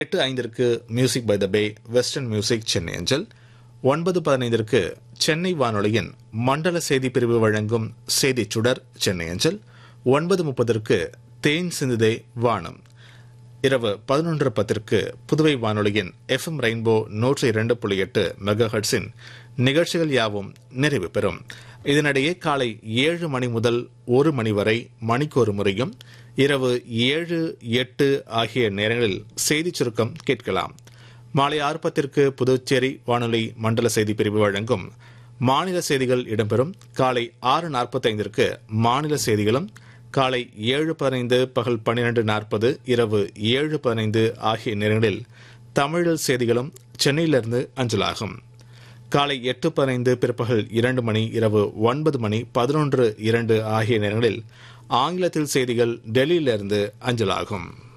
எட்டு ஐந்திற்கு music by the bay western music Chennai அஞ்சல் ஒன்பது பதினைந்திற்கு சென்னை வானொலியின் மண்டல செய்தி பிரிவு வழங்கும் செய்திச் சுடர் சென்னை அஞ்சல் ஒன்பது முப்பதற்கு தேன் சிந்துதே வானம் இரவு பதினொன்று பத்திற்கு புதுவை வானொலியின் எஃப்எம் ரெயின்போ நூற்றி இரண்டு புள்ளி எட்டு மெகா ஹெர்ட்ஸின் நிகழ்ச்சிகள் யாவும் நிறைவு பெறும் இதனிடையே காலை ஏழு மணி முதல் ஒரு மணி வரை மணிக்கு ஒரு முறையும் இரவு ஏழு எட்டு ஆகிய நேரங்களில் செய்திச் சுருக்கம் கேட்கலாம் மாலை ஆறு பத்திற்கு புதுச்சேரி வானொலி மண்டல செய்தி பிரிவு வழங்கும் மாநில செய்திகள் இடம்பெறும் காலை ஆறு நாற்பத்தைந்திற்கு மாநில செய்திகளும் காலை ஏழு பதினைந்து பகல் பன்னிரண்டு நாற்பது இரவு ஏழு பதினைந்து ஆகிய நேரங்களில் தமிழில் செய்திகளும் சென்னையிலிருந்து அஞ்சலாகும் காலை எட்டு பதினைந்து பிற்பகல் இரண்டு மணி இரவு ஒன்பது மணி பதினொன்று இரண்டு ஆகிய நேரங்களில் ஆங்கிலத்தில் செய்திகள் டெல்லியிலிருந்து அஞ்சலாகும்